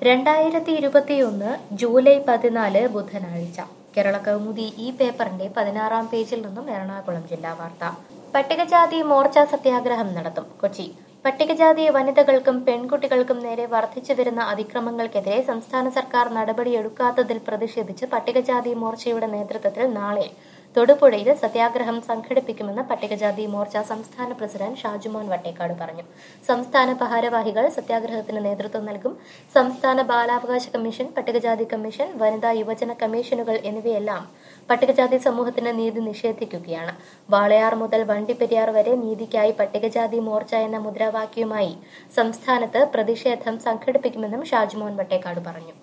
രണ്ടായിരത്തി ഇരുപത്തിയൊന്ന് ജൂലൈ പതിനാല് ബുധനാഴ്ച കേരള കൗമുദി ഈ പേപ്പറിന്റെ പതിനാറാം പേജിൽ നിന്നും എറണാകുളം ജില്ലാ വാർത്ത പട്ടികജാതി മോർച്ച സത്യാഗ്രഹം നടത്തും കൊച്ചി പട്ടികജാതി വനിതകൾക്കും പെൺകുട്ടികൾക്കും നേരെ വർദ്ധിച്ചു വരുന്ന അതിക്രമങ്ങൾക്കെതിരെ സംസ്ഥാന സർക്കാർ നടപടിയെടുക്കാത്തതിൽ പ്രതിഷേധിച്ച് പട്ടികജാതി മോർച്ചയുടെ നേതൃത്വത്തിൽ നാളെ തൊടുപുഴയിൽ സത്യാഗ്രഹം സംഘടിപ്പിക്കുമെന്ന് പട്ടികജാതി മോർച്ച സംസ്ഥാന പ്രസിഡന്റ് ഷാജുമോൻ വട്ടേക്കാട് പറഞ്ഞു സംസ്ഥാന ഭാരവാഹികൾ സത്യാഗ്രഹത്തിന് നേതൃത്വം നൽകും സംസ്ഥാന ബാലാവകാശ കമ്മീഷൻ പട്ടികജാതി കമ്മീഷൻ വനിതാ യുവജന കമ്മീഷനുകൾ എന്നിവയെല്ലാം പട്ടികജാതി സമൂഹത്തിന് നീതി നിഷേധിക്കുകയാണ് വാളയാർ മുതൽ വണ്ടിപ്പെരിയാർ വരെ നീതിക്കായി പട്ടികജാതി മോർച്ച എന്ന മുദ്രാവാക്യവുമായി സംസ്ഥാനത്ത് പ്രതിഷേധം സംഘടിപ്പിക്കുമെന്നും ഷാജുമോൻ വട്ടേക്കാട് പറഞ്ഞു